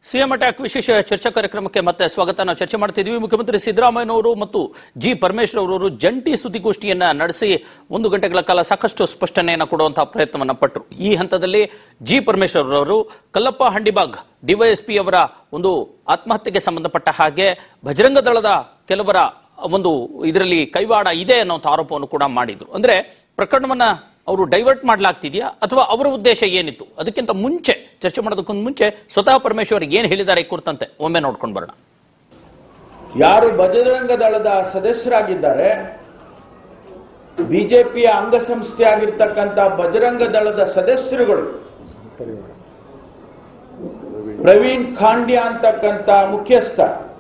CM attack ವಿಶೇಷ ಚರ್ಚಾ ಕಾರ್ಯಕ್ರಮಕ್ಕೆ ಮತ್ತೆ ಸ್ವಾಗತ ನಾವು ಚರ್ಚೆ ಮಾಡ್ತಿದ್ವಿ ಮುಖ್ಯಮಂತ್ರಿ ಸಿದ್ದರಾಮಯ್ಯನವರು ಮತ್ತು ಜಿ ಪರಮೇಶ್ವರ್ ಅವರು ಜಂಟಿ ಸುದ್ದಿಗೋಷ್ಠಿಯನ್ನ ನಡೆಸಿ ಒಂದು ಗಂಟೆಗಳ ಕಾಲ ಸಾಕಷ್ಟು ಸ್ಪಷ್ಟನೆಯನ್ನು ಕೊಡುವಂತಹ ಪ್ರಯತ್ನವನ್ನ ಪಟ್ಟರು ಈ ಹಂತದಲ್ಲಿ ಜಿ ಪರಮೇಶ್ವರ್ ಅವರು ಕಲ್ಲಪ್ಪ ಹಂಡಿಬಾಗ್ ಡಿವೈಎಸ್ಪಿ ಅವರ ಒಂದು ಆತ್ಮಹತ್ಯೆಗೆ ಸಂಬಂಧಪಟ್ಟ ಹಾಗೆ ಬಜರಂಗ ದಳದ ಕೆಲವರ ಒಂದು ಇದರಲ್ಲಿ ಕೈವಾಡ ಇದೆ ಅನ್ನೋಂಥ ಆರೋಪವನ್ನು ಕೂಡ ಮಾಡಿದ್ರು ಅಂದ್ರೆ ಪ್ರಕರಣವನ್ನ ಅವರು ಡೈವರ್ಟ್ ಮಾಡ್ಲಾಗ್ತಿದ್ಯಾ ಅಥವಾ ಅವರ ಉದ್ದೇಶ ಏನಿತ್ತು ಅದಕ್ಕಿಂತ ಮುಂಚೆ ಚರ್ಚೆ ಮಾಡೋದಕ್ಕಿಂತ ಮುಂಚೆ ಸ್ವತಃ ಪರಮೇಶ್ವರ್ ಏನು ಹೇಳಿದ್ದಾರೆ ಈ ಕುರಿತಂತೆ ಒಮ್ಮೆ ನೋಡ್ಕೊಂಡು ಬರೋಣ ಯಾರು ಬಜರಂಗ ದಳದ ಸದಸ್ಯರಾಗಿದ್ದಾರೆ ಬಿಜೆಪಿಯ ಅಂಗಸಂಸ್ಥೆ ಆಗಿರ್ತಕ್ಕಂಥ ಬಜರಂಗ ದಳದ ಸದಸ್ಯರುಗಳು ಪ್ರವೀಣ್ ಖಾಂಡ್ಯ ಅಂತಕ್ಕಂಥ ಮುಖ್ಯಸ್ಥ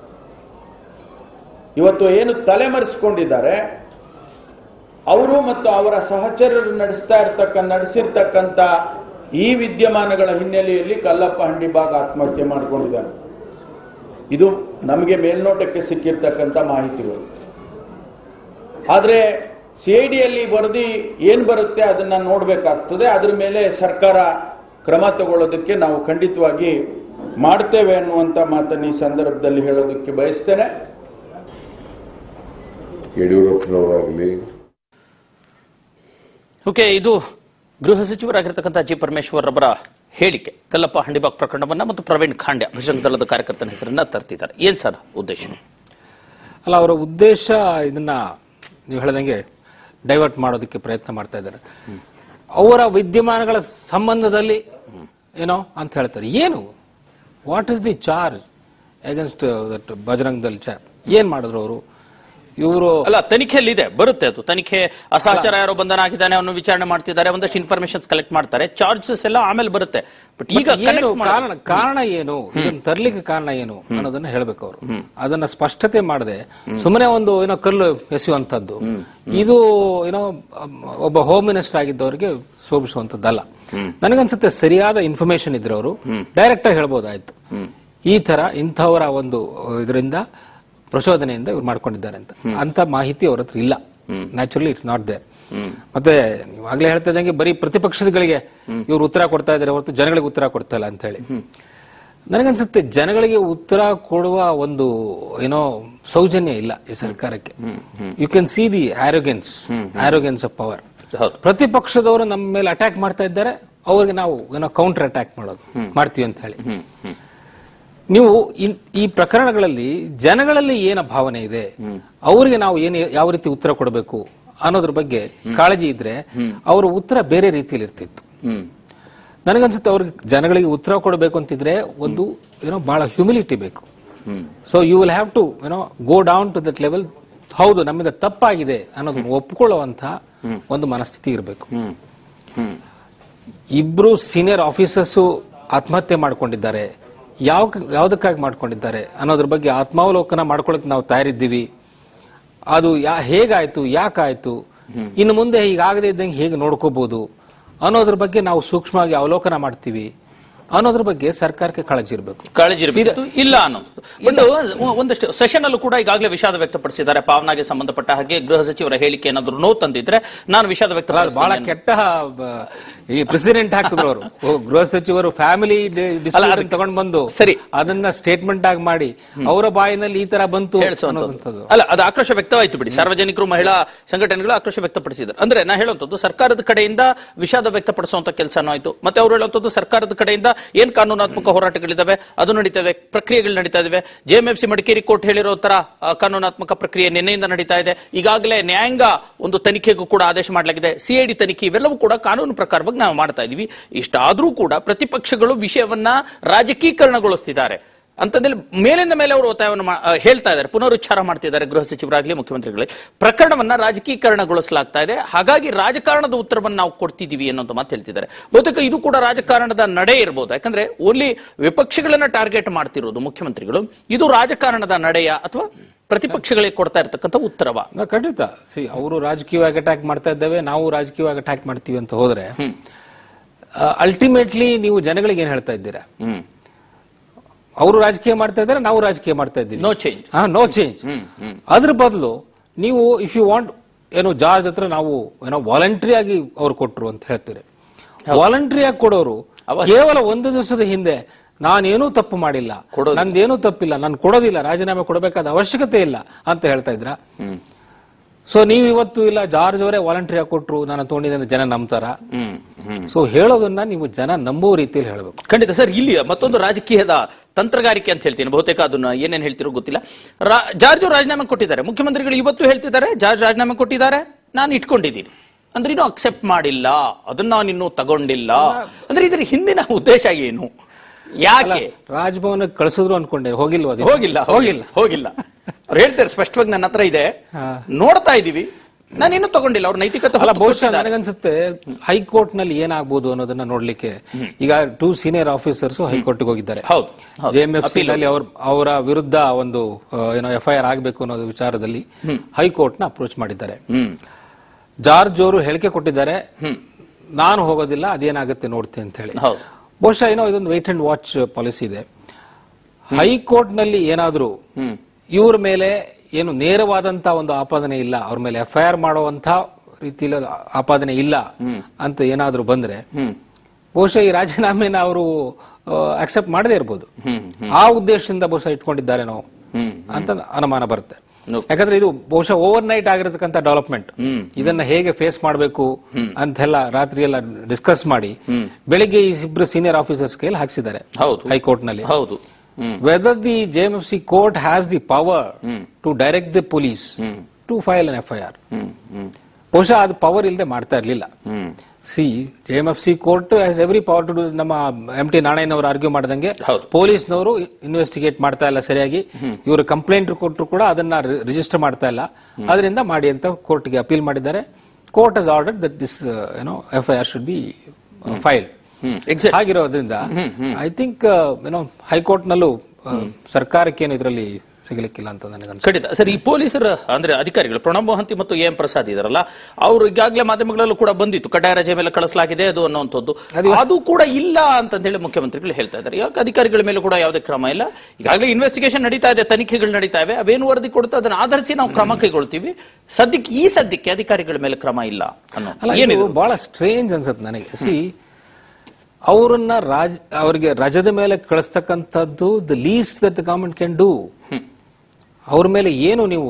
ಇವತ್ತು ಏನು ತಲೆಮರೆಸಿಕೊಂಡಿದ್ದಾರೆ ಅವರು ಮತ್ತು ಅವರ ಸಹಚರರು ನಡೆಸ್ತಾ ಇರ್ತಕ್ಕಂಥ ನಡೆಸಿರ್ತಕ್ಕಂಥ ಈ ವಿದ್ಯಮಾನಗಳ ಹಿನ್ನೆಲೆಯಲ್ಲಿ ಕಲ್ಲಪ್ಪ ಹಂಡಿಬಾಗ್ ಆತ್ಮಹತ್ಯೆ ಮಾಡಿಕೊಂಡಿದ್ದಾರೆ ಇದು ನಮಗೆ ಮೇಲ್ನೋಟಕ್ಕೆ ಸಿಕ್ಕಿರ್ತಕ್ಕಂಥ ಮಾಹಿತಿಗಳು ಆದರೆ ಸಿ ಐ ಡಿಯಲ್ಲಿ ವರದಿ ಏನು ಬರುತ್ತೆ ಅದನ್ನ ನೋಡಬೇಕಾಗ್ತದೆ ಅದ್ರ ಮೇಲೆ ಸರ್ಕಾರ ಕ್ರಮ ತಗೊಳ್ಳೋದಕ್ಕೆ ನಾವು ಖಂಡಿತವಾಗಿ ಮಾಡ್ತೇವೆ ಅನ್ನುವಂಥ ಮಾತನ್ನು ಈ ಸಂದರ್ಭದಲ್ಲಿ ಹೇಳೋದಕ್ಕೆ ಬಯಸ್ತೇನೆ ಯಡಿಯೂರಪ್ಪನವರಾಗಲಿ ಓಕೆ ಇದು ಗೃಹ ಸಚಿವರಾಗಿರ್ತಕ್ಕಂಥ ಜಿ ಪರಮೇಶ್ವರ್ ಅವರ ಹೇಳಿಕೆ ಕಲ್ಲಪ್ಪ ಹಂಡಿಬಾಗ್ ಪ್ರಕರಣವನ್ನ ಮತ್ತು ಪ್ರವೀಣ್ ಖಾಂಡ್ಯ ಬಜರಂಗ ದಳದ ಕಾರ್ಯಕರ್ತನ ಹೆಸರನ್ನ ತರ್ತಿದ್ದಾರೆ ಏನ್ ಸರ್ ಉದ್ದೇಶ ಅಲ್ಲ ಅವರ ಉದ್ದೇಶ ಇದನ್ನ ನೀವು ಹೇಳ್ದಂಗೆ ಡೈವರ್ಟ್ ಮಾಡೋದಕ್ಕೆ ಪ್ರಯತ್ನ ಮಾಡ್ತಾ ಇದ್ದಾರೆ ಅವರ ವಿದ್ಯಮಾನಗಳ ಸಂಬಂಧದಲ್ಲಿ ಏನೋ ಅಂತ ಹೇಳ್ತಾರೆ ಏನು what is the charge against that Bajrang Dal ಚಾಪ್ ಏನ್ ಮಾಡಿದ್ರು ಅವರು ಇವರು ಅಲ್ಲ ತನಿಖೆಯಲ್ಲಿ ಇದೆ ಬರುತ್ತೆ ಅದು ತನಿಖೆ ಅಸಹಚಾರ ಯಾರೋ ಬಂಧನ ಆಗಿದ್ದಾನೆ ಅವನು ವಿಚಾರಣೆ ಮಾಡ್ತಿದ್ದಾರೆ ಒಂದಷ್ಟು ಇನ್ಫಾರ್ಮೇಶನ್ಸ್ ಕಲೆಕ್ಟ್ ಮಾಡ್ತಾರೆ ಚಾರ್ಜಸ್ ಎಲ್ಲ ಆಮೇಲೆ ಬರುತ್ತೆ ಬಟ್ ಈಗ ಏನು connect ಮಾಡೋದು- ಕಾರಣ ಕಾರಣ ಏನು ಇದನ್ನ ತರ್ಲಿಕ್ಕೆ ಕಾರಣ ಏನು ಅನ್ನೋದನ್ನ ಹೇಳ್ಬೇಕು ಅವರು ಅದನ್ನ ಸ್ಪಷ್ಟತೆ ಮಾಡದೆ ಸುಮ್ಮನೆ ಒಂದು ಏನೋ ಕಲ್ಲು ಎಸೆಯುವಂತದ್ದು ಇದು ಏನೋ ಅಮ್, ಒಬ್ಬ ಹೋಮ್ ಮಿನಿಸ್ಟರ್ ಆಗಿದ್ದವರಿಗೆ ಶೋಭಿಸುವಂತದ್ದಲ್ಲ ನನಗನ್ಸುತ್ತೆ ಸರಿಯಾದ ಇನ್ಫಾರ್ಮೇಶನ್ ಇದ್ರೆ ಅವರು ಡೈರೆಕ್ಟ್ ಆಗಿ ಹೇಳ್ಬೋದಾಯ್ತು ಈ ತರ ಇಂಥವರ ಒಂದು ಇದರಿಂದ ಪ್ರಚೋದನೆಯಿಂದ ಇವ್ರು ಮಾಡ್ಕೊಂಡಿದ್ದಾರೆ ಅಂತ ಅಂತ ಮಾಹಿತಿ ಅವ್ರ ಹತ್ರ ಇಲ್ಲ ನ್ಯಾಚುರಲಿ ಇಟ್ಸ್ ನಾಟ್ ದೇರ್ ಮತ್ತೆ ನೀವಾಗ್ಲೇ ಹೇಳ್ತಾ ಇದ್ದಂಗೆ ಬರೀ ಪ್ರತಿಪಕ್ಷಗಳಿಗೆ ಇವ್ರು ಉತ್ತರ ಕೊಡ್ತಾ ಇದ್ದಾರೆ ಹೊರತು ಜನಗಳಿಗೆ ಉತ್ತರ ಕೊಡ್ತಾ ಇಲ್ಲ ಅಂತ ಹೇಳಿ ನನಗನ್ಸುತ್ತೆ ಜನಗಳಿಗೆ ಉತ್ತರ ಕೊಡುವ ಒಂದು ಏನೋ ಸೌಜನ್ಯ ಇಲ್ಲ ಈ ಸರ್ಕಾರಕ್ಕೆ you can see the arrogance arrogance of power ಹೌದು ಪ್ರತಿಪಕ್ಷದವರು ನಮ್ಮ ಮೇಲೆ ಅಟ್ಯಾಕ್ ಮಾಡ್ತಾ ಇದ್ದಾರೆ ಅವ್ರಿಗೆ ನಾವು ಏನೋ ಕೌಂಟರ್ ಅಟ್ಯಾಕ್ ಮಾಡೋದು ಮಾಡ್ತೀವಿ ಅಂತ ಹೇಳಿ ನೀವು ಇನ್- ಈ ಪ್ರಕರಣಗಳಲ್ಲಿ ಜನಗಳಲ್ಲಿ ಏನ ಭಾವನೆ ಇದೆ ಅವರಿಗೆ ನಾವು ಏನು ಯಾವ ರೀತಿ ಉತ್ತರ ಕೊಡಬೇಕು ಅನ್ನೋದ್ರ ಬಗ್ಗೆ ಕಾಳಜಿ ಇದ್ರೆ ಅವರ ಉತ್ತರ ಬೇರೆ ರೀತಿಯಲ್ಲಿ ಇರ್ತಿತ್ತು ಹ್ಮ್ ನನಗನ್ಸುತ್ತೆ ಅವ್ರಿಗೆ ಜನಗಳಿಗೆ ಉತ್ತರ ಕೊಡಬೇಕು ಅಂತಿದ್ರೆ ಒಂದು ಏನೋ ಬಹಳ ಹ್ಯೂಮಿಲಿಟಿ ಬೇಕು hmm so you will have to ಏನೋ go down to that level ಹೌದು ನಮ್ಮಿಂದ ತಪ್ಪಾಗಿದೆ ಅನ್ನೋದನ್ನ ಒಪ್ಕೊಳ್ಳುವಂತ ಒಂದು ಮನಸ್ಥಿತಿ ಇರಬೇಕು ಹ್ಮ್ ಹ್ಮ್ ಇಬ್ರು ಸೀನಿಯರ್ ಆಫೀಸರ್ಸ್ ಆತ್ಮಹತ್ಯೆ ಮಾಡ್ಕೊಂಡಿದ್ದಾರೆ ಯಾವ ಯಾವ್ದಕ್ಕಾಗಿ ಮಾಡ್ಕೊಂಡಿದ್ದಾರೆ ಅನ್ನೋದ್ರ ಬಗ್ಗೆ ಆತ್ಮಾವಲೋಕನ ಮಾಡ್ಕೊಳಕ್ ನಾವು ತಯಾರಿದ್ದೀವಿ ಅದು ಯಾ ಹೇಗಾಯ್ತು ಯಾಕಾಯ್ತು ಇನ್ನು ಮುಂದೆ ಹೀಗಾಗದೇ ಇದ್ದಂಗೆ ಹೇಗೆ ನೋಡ್ಕೋಬಹುದು ಅನ್ನೋದ್ರ ಬಗ್ಗೆ ನಾವು ಸೂಕ್ಷ್ಮವಾಗಿ ಅವಲೋಕನ ಮಾಡ್ತೀವಿ ಅನ್ನೋದ್ರ ಬಗ್ಗೆ ಸರ್ಕಾರಕ್ಕೆ ಕಾಳಜಿ ಇರಬೇಕು ಕಾಳಜಿ ಇರಬೇಕು ಇಲ್ಲ ಅನ್ನೋದು ಬಟ್ ಒಂದಷ್ಟು ಸೆಷನ್ ಅಲ್ಲೂ ಕೂಡ ಈಗಾಗಲೇ ವಿಷಾದ ವ್ಯಕ್ತಪಡಿಸಿದ್ದಾರೆ ಪಾವನಾಗೆ ಸಂಬಂಧಪಟ್ಟ ಹಾಗೆ ಗೃಹ ಸಚಿವರ ಹೇಳಿಕೆ ಏನಾದ್ರು ನೋ ತಂದಿದ್ರೆ ನಾನು ವಿಷಾದ ಬಹಳ ವ್ಯಕ್ತಪಡಿಸ್ತೀನಿ ಕೆಟ್ಟ ಬ- ಈ ಪ್ರೆಸಿಡೆಂಟ್ ಹಾಕಿದ್ರು ಅವರು ಓ, ಗೃಹ ಸಚಿವರು ಫ್ಯಾಮಿಲಿ ಅದಕ್ಕೆ- ತಗೊಂಡ್ ಬಂದು ಸರಿ. ಅದನ್ನ ಸ್ಟೇಟ್ಮೆಂಟ್ ಆಗಿ ಮಾಡಿ ಅವರ ಬಾಯಿನಲ್ಲಿ ಈ ತರ ಬಂತು ಹೇಳಿಸುವಂತದ್ದು. ಅನ್ನೋದಂಥದ್ದು. ಅಲ್ಲ ಅದು ಆಕ್ರೋಶ ವ್ಯಕ್ತವಾಯ್ತು ಬಿಡಿ ಸಾರ್ವಜನಿಕರು ಮಹಿಳಾ ಸಂಘಟನೆಗಳು ಆಕ್ರೋಶ ವ್ಯಕ್ತಪಡಿಸಿದ್ದಾರೆ ಅಂದ್ರೆ ನಾ ಹೇಳುವಂತದ್ದು ಸರ್ಕಾರದ ಕಡೆಯಿಂದ ವಿಷಾದ ವ್ಯಕ್ತಪಡಿಸುವಂತ ಕೆಲಸನೂ ಆಯ್ತು ಮತ್ತೆ ಅವರು ಹೇಳುವಂತದ್ದು ಸರ್ಕಾರದ ಕಡೆಯಿಂದ ಏನ್ ಕಾನೂನಾತ್ಮಕ ಹೋರಾಟಗಳಿದಾವೆ ಅದು ನಡೀತವೆ ಪ್ರಕ್ರಿಯೆಗಳು ನಡೀತಾ ಇದಾವೆ ಜೆಎಂಎಫ್ಸಿ ಮಡಿಕೇರಿ ಕೋರ್ಟ್ ಹೇಳಿರೋ ತರ ಆ, ಕಾನೂನಾತ್ಮಕ ಪ್ರಕ್ರಿಯೆ ನಿನ್ನೆಯಿಂದ ನಡೀತಾ ಇದೆ ಈಗಾಗಲೇ ನ್ಯಾಯಾಂಗ ಒಂದು ತನಿಖೆಗೂ ಕೂಡ ಆದೇಶ ಮಾಡಲಾಗಿದೆ ಸಿಐಡಿ ತನಿಖೆ ಇವೆಲ್ಲವೂ ಕೂಡ ಕಾನೂನು ಪ್ರಕಾರವಾಗಿ ನಾವು ಮಾಡ್ತಾ ಇದೀವಿ ಇಷ್ಟಾದ್ರೂ ಕೂಡ ಪ್ರತಿಪಕ್ಷಗಳು ವಿಷಯವನ್ನ ರಾಜಕೀಕರಣಗೊಳಿಸ್ತಿದ್ದಾರೆ ಅಂತಂದೇಳಿ ಮೇಲಿಂದ ಮೇಲೆ ಅವರು ಒತ್ತಾಯವನ್ನು ಮಾ- ಆ, ಹೇಳ್ತಾ ಇದ್ದಾರೆ ಪುನರುಚ್ಚಾರ ಮಾಡ್ತಿದ್ದಾರೆ ಗೃಹ ಸಚಿವರಾಗ್ಲಿ ಮುಖ್ಯಮಂತ್ರಿಗಳೇ ಪ್ರಕರಣವನ್ನ ರಾಜಕೀಕರಣಗೊಳಿಸಲಾಗ್ತಾ ಇದೆ ಹಾಗಾಗಿ ರಾಜಕಾರಣದ ಉತ್ತರವನ್ನು ನಾವು ಕೊಡ್ತಿದೀವಿ ಅನ್ನೋದು ಮಾತು ಹೇಳ್ತಿದ್ದಾರೆ ಬಹುತೇಕ ಇದು ಕೂಡ ರಾಜಕಾರಣದ ನಡೆ ಇರಬಹುದು ಯಾಕಂದ್ರೆ ಓನ್ಲಿ ವಿಪಕ್ಷಗಳನ್ನ ಟಾರ್ಗೆಟ್ ಮಾಡ್ತಿರೋದು ಮುಖ್ಯಮಂತ್ರಿಗಳು ಇದು ರಾಜಕಾರಣದ ನಡೆಯ ಅಥವಾ ಪ್ರತಿಪಕ್ಷಗಳಿಗೆ ಕೊಡ್ತಾ ಇರತಕ್ಕಂಥ ಉತ್ತರವ ನಾ ಖಂಡಿತ ಸಿ ಅವರು ರಾಜಕೀಯವಾಗಿ ಅಟ್ಯಾಕ್ ಮಾಡ್ತಾ ಇದ್ದೇವೆ ನಾವು ರಾಜಕೀಯವಾಗಿ ಅಟ್ಯಾಕ್ ಮಾಡ್ತೀವಿ ಅಂತ ಹೋದ್ರೆ ಅಲ್ಟಿಮೇಟ್ಲಿ ನೀವು ಜನಗಳಿಗೆ ಏನ್ ಹೇಳ್ತಾ ಇದ್ದೀರಾ ಹ್ಮ್ ಅವರು ರಾಜಕೀಯ ಮಾಡ್ತಾ ಇದ್ದಾರೆ ನಾವು ರಾಜಕೀಯ ಮಾಡ್ತಾ ಇದ್ದೀವಿ ನೋ ಚೇಂಜ್ ನೋ ಚೇಂಜ್ ಅದ್ರ ಬದಲು ನೀವು ಇಫ್ ಯು ವಾಂಟ್ ಏನೋ ಜಾರ್ಜ್ ಹತ್ರ ನಾವು ಏನೋ ವಾಲಂಟ್ರಿ ಆಗಿ ಅವ್ರು ಕೊಟ್ರು ಅಂತ ಹೇಳ್ತೀರಿ ವಾಲಂಟ್ರಿ ಆಗಿ ಕೊಡೋರು ಕೇವಲ ಒಂದು ದಿವಸದ ಹಿಂದೆ ನಾನೇನೂ ತಪ್ಪು ಮಾಡಿಲ್ಲ ಕೊಡೋದಿಲ್ಲ. ನಂದೇನೂ ತಪ್ಪಿಲ್ಲ ನಾನು ಕೊಡೋದಿಲ್ಲ ರಾಜೀನಾಮೆ ಕೊಡಬೇಕಾದ ಅವಶ್ಯಕತೆ ಇಲ್ಲ ಅಂತ ಹೇಳ್ತಾ ಇದ್ರ ಸೊ ನೀವು ಇವತ್ತು ಇಲ್ಲ ಜಾರ್ಜ್ ಅವರೇ ವಾಲಂಟ್ರಿ ಕೊಟ್ರು ನಾನು ತಗೊಂಡಿದ್ದೆ ಜನ ನಂಬ್ತಾರ ಹ್ಮ್ ಹ್ಮ್ ಸೊ ಹೇಳೋದನ್ನ ನೀವು ಜನ ನಂಬುವ ರೀತಿಯಲ್ಲಿ ಹೇಳಬೇಕು ಖಂಡಿತ ಸರ್ ಇಲ್ಲಿ ಮತ್ತೊಂದು ರಾಜಕೀಯದ ತಂತ್ರಗಾರಿಕೆ ಅಂತ ಹೇಳ್ತೀನಿ ಬಹುತೇಕ ಅದನ್ನ ಏನೇನ್ ಹೇಳ್ತಿರೋ ಗೊತ್ತಿಲ್ಲ ರಾ- ಜಾರ್ಜ್ ಅವ್ರು ರಾಜೀನಾಮೆ ಕೊಟ್ಟಿದ್ದಾರೆ ಮುಖ್ಯಮಂತ್ರಿಗಳು ಇವತ್ತು ಹೇಳ್ತಿದ್ದಾರೆ ಜಾರ್ಜ್ ರಾಜೀನಾಮೆ ಕೊಟ್ಟಿದ್ದಾರೆ ನಾನು ಇಟ್ಕೊಂಡಿದ್ದೀನಿ ಅಂದ್ರೆ ಇನ್ನೂ ಅಕ್ಸೆಪ್ಟ್ ಮಾಡಿಲ್ಲ ಅದನ್ನ ನಾನು ಇನ್ನೂ ತಗೊಂಡಿಲ್ಲ ಅಂದ್ರೆ ಇದ್ರ ಹಿಂದಿನ ಉದ್ದೇಶ ಏನು ಯಾಕೆ ರಾಜಭವನಕ್ಕೆ ಕಳಿಸಿದ್ರು ಅನ್ಕೊಂಡೆ ಹೋಗಿಲ್ವ ಅದು? ಹೋಗಿಲ್ಲ ಹೋಗಿಲ್ಲ ಹೋಗಿಲ್ಲ ಅವ್ರು ಹೇಳ್ತಾರೆ ಸ್ಪಷ್ಟವಾಗಿ ನನ್ನ ಹತ್ರ ಇದೆ ಹಾ. ನೋಡ್ತಾ ಇದೀವಿ ನಾನು ಇನ್ನೂ ತಗೊಂಡಿಲ್ಲ ಅವ್ರ ನೈತಿಕತೆ ಅಲ್ಲ ಹೊತ್ತು ಬಹುಶಃ ಕೊಟ್ಟಿದ್ದಾರೆ. ನನಗನ್ಸುತ್ತೆ ಹೈಕೋರ್ಟ್ ನಲ್ಲಿ ಏನಾಗ್ಬೋದು ಅನ್ನೋದನ್ನ ನೋಡ್ಲಿಕ್ಕೆ ಈಗ ಟೂ ಸೀನಿಯರ್ ಆಫೀಸರ್ಸ್ ಹೈಕೋರ್ಟ್ಗೆ ಹೋಗಿದ್ದಾರೆ ಹೌದು, ಹೌದು. ಜೆ ಎಂ ಎಫ್ ಸಿ ನಲ್ಲಿ ಅವ್ರ ಅವರ ವಿರುದ್ಧ ಒಂದು ಆ, ಏನೋ ಎಫ್ ಐ ಆರ್ ಆಗಬೇಕು ಅನ್ನೋದು ವಿಚಾರದಲ್ಲಿ ಹೈಕೋರ್ಟ್ ನ ಅಪ್ರೋಚ್ ಮಾಡಿದ್ದಾರೆ ಹ್ಮ್ ಜಾರ್ಜ್ ಅವರು ಹೇಳಿಕೆ ಕೊಟ್ಟಿದ್ದಾರೆ ನಾನು ಹೋಗೋದಿಲ್ಲ ಅದೇನಾಗುತ್ತೆ ನೋಡ್ತೀನಿ ಅಂತ ಹೇಳಿ ಹೌದು ಬಹುಶಃ ಏನೋ ಇದೊಂದು ವೇಟ್ ಅಂಡ್ ವಾಚ್ ಪಾಲಿಸಿ ಇದೆ ಹೈಕೋರ್ಟ್ ನಲ್ಲಿ ಏನಾದ್ರೂ ಹ್ಮ್ ಇವ್ರ ಮೇಲೆ ಏನು ನೇರವಾದಂತ ಒಂದು ಆಪಾದನೆ ಇಲ್ಲ ಅವ್ರ ಮೇಲೆ ಎಫ್ ಐ ಆರ್ ಮಾಡುವಂತ ರೀತಿಯಲ್ಲಿ ಆಪಾದನೆ ಇಲ್ಲ ಅಂತ ಏನಾದ್ರೂ ಬಂದ್ರೆ ಹ್ಮ್ ಬಹುಶಃ ಈ ರಾಜೀನಾಮೆನ ಅವರು ಅಕ್ಸೆಪ್ಟ್ ಮಾಡದೇ ಇರ್ಬೋದು ಹ್ಮ್ ಆ ಉದ್ದೇಶದಿಂದ ಬಹುಶಃ ಇಟ್ಕೊಂಡಿದ್ದಾರೆ ನಾವು ಹ್ಮ್ ಅಂತ ಅನುಮಾನ ಬರುತ್ತೆ No. ಯಾಕಂದ್ರೆ ಇದು ಬಹುಶಃ ಓವರ್ ನೈಟ್ ಆಗಿರತಕ್ಕಂತ ಡೆವಲಪ್ಮೆಂಟ್ ಹ್ಮ್. ಇದನ್ನ ಹೇಗೆ ಫೇಸ್ ಮಾಡಬೇಕು ಅಂತೆಲ್ಲ ರಾತ್ರಿ ಎಲ್ಲ ಡಿಸ್ಕಸ್ ಮಾಡಿ ಬೆಳಿಗ್ಗೆ ಈ ಇಬ್ರು ಸೀನಿಯರ್ ಆಫೀಸರ್ಸ್ ಕೈಯಲ್ಲಿ ಹಾಕ್ಸಿದ್ದಾರೆ ಹೌದು ಹೈಕೋರ್ಟ್ ನಲ್ಲಿ ಹೌದು hmm whether the JMFC court has the power to direct the police to file an F I R hmm hmm ಬಹುಶಃ ಅದು ಪವರ್ ಇಲ್ಲದೆ ಮಾಡ್ತಾ ಇರಲಿಲ್ಲ hmm C J M F C court has every power to do ನಮ್ಮ M T ನಾರಾಯಣವರು argue ಮಾಡಿದಂಗೆ ಹೌದು. ಪೊಲೀಸ್ನವರು ಇನ್ವೆಸ್ಟಿಗೇಟ್ ಮಾಡ್ತಾ ಇಲ್ಲ ಸರಿಯಾಗಿ ಇವರು ಕಂಪ್ಲೇಂಟ್ ಕೊಟ್ಟರು ಕೂಡ ಅದನ್ನ ರಿಜಿಸ್ಟರ್ ಮಾಡ್ತಾ ಇಲ್ಲ ಅದರಿಂದ ಮಾಡಿ ಅಂತ ಕೋರ್ಟ್ಗೆ ಅಪೀಲ್ ಮಾಡಿದ್ದಾರೆ court has order that this ಏನೋ F I R should be file hmm exact ಆಗಿರೋದ್ರಿಂದ ಐ ಥಿಂಕ್ ಏನೋ ಹೈಕೋರ್ಟ್ ನಲ್ಲೂ ಸರ್ಕಾರಕ್ಕೇನು ಇದರಲ್ಲಿ ಸಿಗಲಿಕ್ಕಿಲ್ಲ ಅಂತ ನನಗನ್ಸುತ್ತೆ ಖಂಡಿತ ಸರ್ ಈ ಪೊಲೀಸರ ಅಂದ್ರೆ ಅಧಿಕಾರಿಗಳು ಪ್ರಣಬ್ ಮೊಹಂತಿ ಮತ್ತು ಎ ಎಂ ಪ್ರಸಾದ್ ಇದಾರಲ್ಲ ಅವರು ಈಗಾಗಲೇ ಮಾಧ್ಯಮಗಳಲ್ಲೂ ಕೂಡ ಬಂದಿತ್ತು ಕಡ್ಡಾಯ ರಜೆ ಮೇಲೆ ಕಳಿಸಲಾಗಿದೆ ಅದು ಅನ್ನುವಂಥದ್ದು ಅದು ಕೂಡ ಇಲ್ಲ ಅಂತ ಹೇಳಿ ಮುಖ್ಯಮಂತ್ರಿಗಳು ಹೇಳ್ತಾ ಇದ್ದಾರೆ ಯಾಕೆ ಅಧಿಕಾರಿಗಳ ಮೇಲೆ ಕೂಡ ಯಾವುದೇ ಕ್ರಮ ಇಲ್ಲ ಈಗಾಗಲೇ ಇನ್ವೆಸ್ಟಿಗೇಷನ್ ನಡೀತಾ ಇದೆ ತನಿಖೆಗಳು ನಡೀತಾ ಇವೆ ಅವೇನು ವರದಿ ಕೊಡುತ್ತೆ ಅದನ್ನ ಆಧರಿಸಿ ನಾವು ಕ್ರಮ ಕೈಗೊಳ್ತೀವಿ ಸದ್ಯಕ್ಕೆ ಈ ಸದ್ಯಕ್ಕೆ ಅಧಿಕಾರಿಗಳ ಮೇಲೆ ಕ್ರಮ ಇಲ್ಲ ಅನ್ನೋ ಅಲ್ಲ ಏನಿದೆ ಇದು ಬಹಳ ಸ್ಟ್ರೇಂಜ್ ಅನ್ಸುತ್ತೆ ನನಗೆ ಸಿ ಅವರನ್ನ ರಾಜ್ ಅವರಿಗೆ ರಜದ ಮೇಲೆ ಕಳಿಸ್ತಕ್ಕಂಥದ್ದು the least that the government can do ಅವ್ರ ಮೇಲೆ ಏನು ನೀವು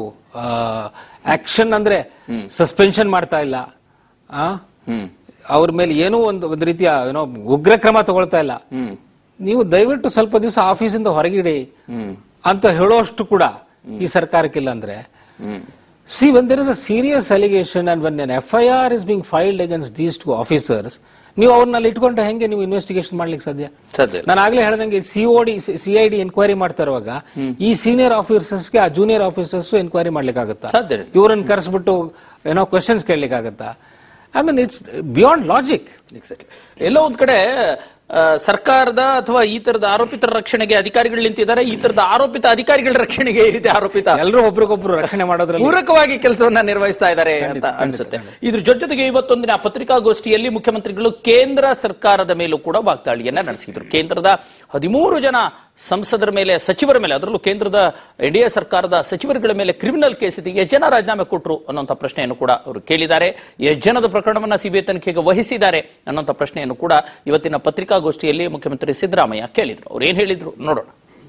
ಆಕ್ಷನ್ ಅಂದ್ರೆ ಸಸ್ಪೆನ್ಷನ್ ಮಾಡ್ತಾ ಇಲ್ಲ ಆ ಹ್ಮ್ ಅವ್ರ ಮೇಲೆ ಏನೂ ಒಂದು ಒಂದು ರೀತಿಯ ಏನೋ ಉಗ್ರ ಕ್ರಮ ತಗೊಳ್ತಾ ಇಲ್ಲ ಹ್ಮ್ ನೀವು ದಯವಿಟ್ಟು ಸ್ವಲ್ಪ ದಿವಸ ಆಫೀಸಿಂದ ಹೊರಗಿಡಿ ಹ್ಮ್ ಅಂತ ಹೇಳೋಷ್ಟು ಕೂಡ ಈ ಸರ್ಕಾರಕ್ಕಿಲ್ಲ ಅಂದ್ರೆ ಹ್ಮ್ See, when there is a serious allegation and when an FIR is being filed against these two officers, ನೀವು ಅವ್ರನ್ನಲ್ಲಿ ಇಟ್ಕೊಂಡ್ರೆ ಹೆಂಗೆ ನೀವು ಇನ್ವೆಸ್ಟಿಗೇಷನ್ ಮಾಡ್ಲಿಕ್ಕೆ ಸಾಧ್ಯ ಸಾಧ್ಯ ಇಲ್ಲ. ನಾನು ಆಗ್ಲೇ ಹೇಳ್ದಂಗೆ ಸಿಒಡಿ ಸಿಐಡಿ ಎನ್ಕ್ವೈರಿ ಮಾಡ್ತಾ ಇರುವಾಗ ಈ ಸೀನಿಯರ್ ಆಫೀಸರ್ಸ್ಗೆ ಆ ಜೂನಿಯರ್ ಆಫೀಸರ್ಸ್ ಎನ್ಕ್ವೈರಿ ಮಾಡ್ಲಿಕ್ಕೆ ಆಗುತ್ತಾ ಸಾಧ್ಯ ಇಲ್ಲ. ಇವ್ರನ್ನ ಕರೆಸ್ಬಿಟ್ಟು ಏನೋ ಕ್ವಶನ್ಸ್ ಕೇಳಲಿಕ್ಕೆ ಆಗುತ್ತಾ I mean it's beyond logic exactly ಎಲ್ಲೋ ಒಂದ್ ಕಡೆ ಆ, ಸರ್ಕಾರದ ಅಥವಾ ಈ ತರದ ಆರೋಪಿತರ ರಕ್ಷಣೆಗೆ ಅಧಿಕಾರಿಗಳು ನಿಂತಿದ್ದಾರೆ ಈ ತರದ ಆರೋಪಿತ ಅಧಿಕಾರಿಗಳ ರಕ್ಷಣೆಗೆ ಈ ರೀತಿ ಆರೋಪಿತ ಎಲ್ಲರೂ ಒಬ್ರಿಗೊಬ್ರು ರಕ್ಷಣೆ ಮಾಡೋದ್ರಲ್ಲಿ ಪೂರಕವಾಗಿ ಕೆಲಸವನ್ನ ನಿರ್ವಹಿಸ್ತಾ ಇದ್ದಾರೆ ಅಂತ ಅನ್ಸುತ್ತೆ ಇದ್ರ ಜೊತೆಗೆ ಇವತ್ತೊಂದಿನ ಪತ್ರಿಕಾಗೋಷ್ಠಿಯಲ್ಲಿ ಮುಖ್ಯಮಂತ್ರಿಗಳು ಕೇಂದ್ರ ಸರ್ಕಾರದ ಮೇಲೂ ಕೂಡ ವಾಗ್ದಾಳಿಯನ್ನ ನಡೆಸಿದ್ರು ಕೇಂದ್ರದ ಹದಿಮೂರು ಜನ ಸಂಸದರ ಮೇಲೆ ಸಚಿವರ ಮೇಲೆ ಅದರಲ್ಲೂ ಕೇಂದ್ರದ ಎನ್ ಡಿ ಎ ಸರ್ಕಾರದ ಸಚಿವರುಗಳ ಮೇಲೆ ಕ್ರಿಮಿನಲ್ ಕೇಸ್ ಇದೆ ಎಷ್ಟು ಜನ ರಾಜೀನಾಮೆ ಕೊಟ್ಟರು ಅನ್ನೋಂಥ ಪ್ರಶ್ನೆಯನ್ನು ಕೂಡ ಅವರು ಕೇಳಿದ್ದಾರೆ ಎಷ್ಟು ಜನದ ಪ್ರಕರಣವನ್ನ ಸಿಬಿಐ ತನಿಖೆಗೆ ವಹಿಸಿದ್ದಾರೆ ಅನ್ನೋಂಥ ಪ್ರಶ್ನೆಯನ್ನು ಕೂಡ ಇವತ್ತಿನ ಪತ್ರಿಕಾಗೋಷ್ಠಿಯಲ್ಲಿ ಮುಖ್ಯಮಂತ್ರಿ ಸಿದ್ದರಾಮಯ್ಯ ಕೇಳಿದ್ರು ಅವ್ರು ಏನ್ ಹೇಳಿದ್ರು ನೋಡೋಣ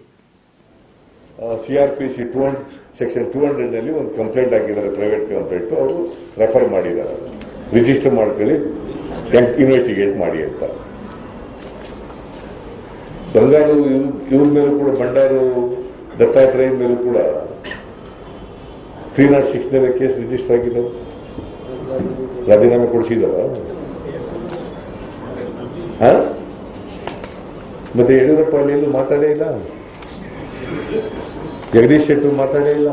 C R P C two hundred section two ಹಂಡ್ರೆಡ್ನಲ್ಲಿ ಒಂದು ಕಂಪ್ಲೇಂಟ್ ಹಾಕಿದ್ದಾರೆ ಪ್ರೈವೇಟ್ ಕಂಪ್ಲೇಂಟ್ ಅವರು ರೆಫರ್ ಮಾಡಿದ್ದಾರೆ ರಿಜಿಸ್ಟರ್ ಮಾಡ್ಕೊಳ್ಳಿ ಇನ್ವೆಸ್ಟಿಗೇಟ್ ಮಾಡಿ ಅಂತ ಬಂಗಾರು ಇವ್ರ ಇವ್ರ ಮೇಲೂ ಕೂಡ ಬಂಡಾರು ದತ್ತಾತ್ರೇಯ ಮೇಲೂ ಕೂಡ ತ್ರೀ ನಾಟ್ ಸಿಕ್ಸ್ನಲ್ಲಿ ಕೇಸ್ ರಿಜಿಸ್ಟರ್ ಆಗಿದ್ದಾವೆ ರಾಜೀನಾಮೆ ಕೊಡಿಸಿದಾವ ಹಾ ಮತ್ತೆ ಯಡಿಯೂರಪ್ಪ ಅಲ್ಲಿ ಎಲ್ಲೂ ಮಾತಾಡೇ ಇಲ್ಲ ಜಗದೀಶ್ ಶೆಟ್ಟರ್ ಮಾತಾಡೇ ಇಲ್ಲ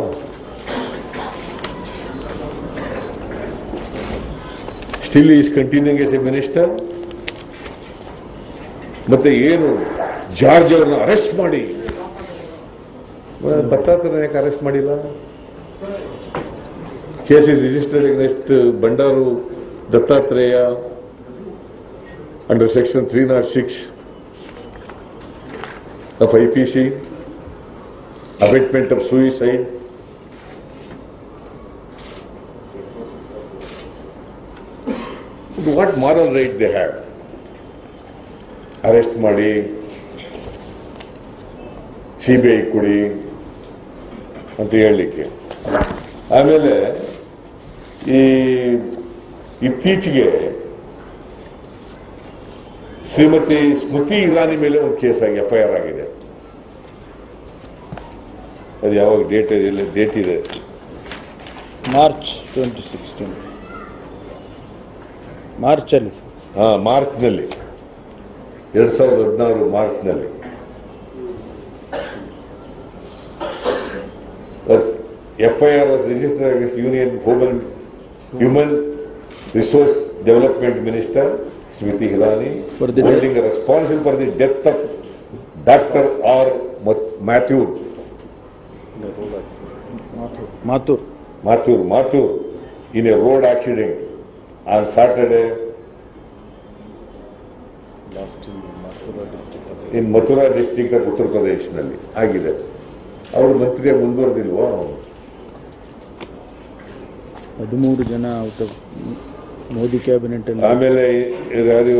still is continuing as a minister ಮತ್ತೆ ಏನು ಜಾರ್ಜ್ ಅವರನ್ನ ಅರೆಸ್ಟ್ ಮಾಡಿ ದತ್ತಾತ್ರೇಯ ಯಾಕೆ ಅರೆಸ್ಟ್ ಮಾಡಿಲ್ಲ case is registered against Bandaru Dattatreya under section three not six of IPC, abatement of suicide. What moral right they have? Arrest ಮಾಡಿ ಸಿ ಬಿ ಐ ಕೊಡಿ ಅಂತ ಹೇಳಲಿಕ್ಕೆ ಆಮೇಲೆ ಈ ಇತ್ತೀಚೆಗೆ ಶ್ರೀಮತಿ ಸ್ಮೃತಿ ಇರಾನಿ ಮೇಲೆ ಒಂದು ಕೇಸ್ ಆಗಿ ಎಫ್ಐಆರ್ ಆಗಿದೆ ಅದು ಯಾವಾಗ ಡೇಟ್ ಇದೆ ಡೇಟ್ ಇದೆ ಮಾರ್ಚ್ ಟ್ವೆಂಟಿ ಸಿಕ್ಸ್ಟೀನ್ ಮಾರ್ಚಲ್ಲಿ ಸರ್ ಹಾ ಮಾರ್ಚ್ನಲ್ಲಿ ಎರಡ್ ಸಾವಿರದ ಹದಿನಾರು ಮಾರ್ಚ್ನಲ್ಲಿ FIR register against union human human resource development minister Smriti Irani For the holding responsible for the death of doctor R Mathew Mathur Mathur, Mathur, in a road accident on Saturday in Mathura district of Uttar ಪ್ರದೇಶನಲ್ಲಿ ಆಗಿದೆ ಅವರು ಮಂತ್ರಿಯಾಗಿ ಮುಂದುವರೆದಿಲ್ವಾ ಹದಿಮೂರು ಜನ out of Modi cabinet ಅಲ್ಲಿ ಆಮೇಲೆ ಯಾರು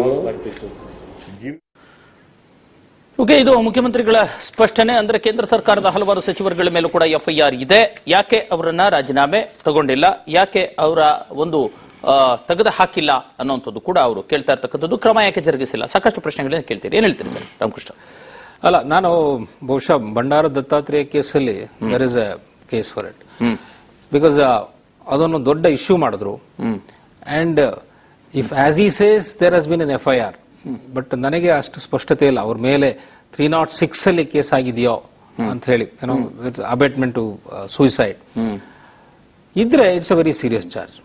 okay ಇದು ಮುಖ್ಯಮಂತ್ರಿಗಳ ಸ್ಪಷ್ಟನೆ ಅಂದ್ರೆ ಕೇಂದ್ರ ಸರ್ಕಾರದ ಹಲವಾರು ಸಚಿವರುಗಳ ಮೇಲೂ ಕೂಡ ಎಫ್ಐಆರ್ ಇದೆ ಯಾಕೆ ಅವರನ್ನ ರಾಜೀನಾಮೆ ತಗೊಂಡಿಲ್ಲ ಯಾಕೆ ಅವರ ಒಂದು ಆ, ತೆಗೆದು ಹಾಕಿಲ್ಲ ಅನ್ನುವಂಥದ್ದು ಕೂಡ ಅವರು ಕೇಳ್ತಾ ಇರ್ತಕ್ಕಂಥದ್ದು ಕ್ರಮ ಯಾಕೆ ಜರುಗಿಸಿಲ್ಲ ಸಾಕಷ್ಟು ಪ್ರಶ್ನೆಗಳನ್ನ ಕೇಳ್ತೀರಿ ಏನ್ ಹೇಳ್ತೀರಿ ಸರ್ ರಾಮಕೃಷ್ಣ ಅಲ್ಲ ನಾನು ಬಹುಶಃ ಭಂಡಾರ ದತ್ತಾತ್ರೇಯ ಕೇಸಲ್ಲಿ there is a case for it because ಅದನ್ನು ದೊಡ್ಡ ಇಶ್ಯೂ ಮಾಡಿದ್ರು and if as he says there has been an F I R but ನನಗೆ ಅಷ್ಟು ಸ್ಪಷ್ಟತೆ ಇಲ್ಲ ಅವ್ರ ಮೇಲೆ ತ್ರೀ ನಾಟ್ ಸಿಕ್ಸ್ ಅಲ್ಲಿ ಕೇಸ್ ಆಗಿದೆಯೋ ಅಂತ ಹೇಳಿ ಏನೋ ಅಬೇಟ್ಮೆಂಟ್ ಟು ಸೂಸೈಡ್ ಇದ್ರೆ it's a very serious charge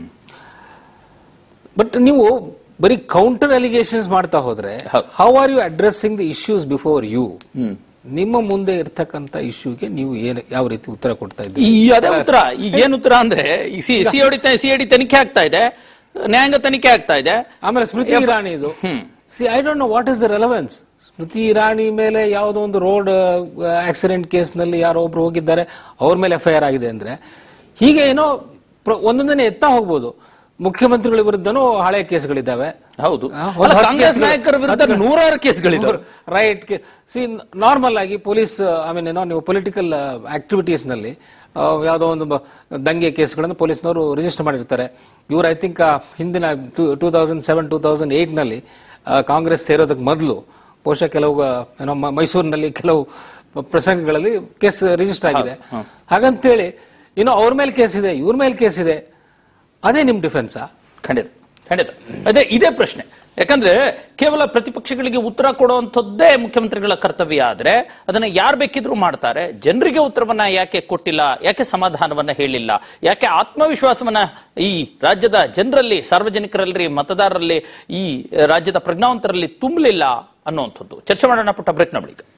but ನೀವು ಬರೀ ಕೌಂಟರ್ ಅಲಿಗೇಷನ್ಸ್ ಮಾಡ್ತಾ ಹೋದ್ರೆ ಹೌದು. How are you addressing the issues before you ನಿಮ್ಮ ಮುಂದೆ ಇರ್ತಕ್ಕಂಥ ಇಶ್ಯೂಗೆ ನೀವು ಏನು ಯಾವ ರೀತಿ ಉತ್ತರ ಕೊಡ್ತಾ ಈ ಇದ್ದೀರಿ ಅದೇ ಉತ್ತರ ಈಗ ಏನ್ ಉತ್ತರ ಅಂದ್ರೆ C C C I D ತನಿಖೆ ಆಗ್ತಾ ಇದೆ ನ್ಯಾಯಾಂಗ ತನಿಖೆ ಆಗ್ತಾ ಇದೆ ಆಮೇಲೆ ಸ್ಮೃತಿ ಇರಾನಿ ಇದು see I don't know what is the relevance Smriti Irani ಮೇಲೆ ಯಾವುದೋ ಒಂದು ರೋಡ್ ಆಕ್ಸಿಡೆಂಟ್ ಕೇಸ್ ನಲ್ಲಿ ಯಾರೋ ಒಬ್ರು ಹೋಗಿದ್ದಾರೆ ಅವ್ರ ಮೇಲೆ ಎಫ್ ಐ ಆರ್ ಆಗಿದೆ ಅಂದ್ರೆ ಹೀಗೆ ಏನೋ ಪ್ರ- ಒಂದೊಂದನ್ನೇ ಎತ್ತಾ ಹೋಗ್ಬೋದು ಮುಖ್ಯಮಂತ್ರಿಗಳ ವಿರುದ್ಧನೂ ಹಳೆ ಕೇಸ್ಗಳಿದ್ದಾವೆ ಹೌದು ಆ, ಒಂದು ಅಲ್ಲ, ಹತ್ತು ಕಾಂಗ್ರೆಸ್ ಕೇಸ್ಗಳು- ನಾಯಕರ ವಿರುದ್ಧ ಹತ್ತು- ನೂರಾರು ಕೇಸ್ಗಳಿದೆ ರೈಟ್ ಸಿ ನಾರ್ಮಲ್ ಆಗಿ ಪೊಲೀಸ್ ಐ ಮೀನ್ ಏನೋ ನೀವು ಪೊಲಿಟಿಕಲ್ ಆಕ್ಟಿವಿಟೀಸ್ ನಲ್ಲಿ ಆ, ಯಾವುದೋ ಒಂದು ಬ- ದಂಗೆ ಕೇಸ್ಗಳನ್ನು ಪೊಲೀಸ್ನವರು ರಿಜಿಸ್ಟರ್ ಮಾಡಿರ್ತಾರೆ ಇವರು ಐ ಥಿಂಕ್ ಹಿಂದಿನ two thousand seven two thousand eight ನಲ್ಲಿ ಆ, ಕಾಂಗ್ರೆಸ್ ಸೇರೋದಕ್ಕೆ ಮೊದಲು ಬಹುಶಃ ಕೆಲವು ಆ, ಏನೋ ಮ- ಮೈಸೂರಿನಲ್ಲಿ ಕೆಲವು ಪ್ರಸಂಗಗಳಲ್ಲಿ ಕೇಸ್ ರಿಜಿಸ್ಟರ್ ಆಗಿದೆ ಹಾಗಂತೇಳಿ ಇನ್ನು ಅವ್ರ ಮೇಲೆ ಕೇಸ್ ಇದೆ ಇವ್ರ ಮೇಲೆ ಕೇಸ್ ಇದೆ ಅದೇ ನಿಮ್ ಡಿಫೆನ್ಸಾ ಖಂಡಿತ ಖಂಡಿತ ಅದೇ ಇದೇ ಪ್ರಶ್ನೆ ಯಾಕಂದ್ರೆ ಕೇವಲ ಪ್ರತಿಪಕ್ಷಗಳಿಗೆ ಉತ್ತರ ಕೊಡುವಂಥದ್ದೇ ಮುಖ್ಯಮಂತ್ರಿಗಳ ಕರ್ತವ್ಯ ಆದ್ರೆ ಅದನ್ನ ಯಾರು ಬೇಕಿದ್ರು ಮಾಡ್ತಾರೆ ಜನರಿಗೆ ಉತ್ತರವನ್ನ ಯಾಕೆ ಕೊಟ್ಟಿಲ್ಲ ಯಾಕೆ ಸಮಾಧಾನವನ್ನ ಹೇಳಿಲ್ಲ ಯಾಕೆ ಆತ್ಮವಿಶ್ವಾಸವನ್ನ ಈ ರಾಜ್ಯದ ಜನರಲ್ಲಿ ಸಾರ್ವಜನಿಕರಲ್ಲಿ ಮತದಾರರಲ್ಲಿ ಈ ರಾಜ್ಯದ ಪ್ರಜ್ಞಾವಂತರಲ್ಲಿ ತುಂಬಲಿಲ್ಲ ಅನ್ನುವಂಥದ್ದು ಚರ್ಚೆ ಮಾಡೋಣ ಪುಟ್ಟ ಬ್ರೇಕ್ನ ಬಳಿಕ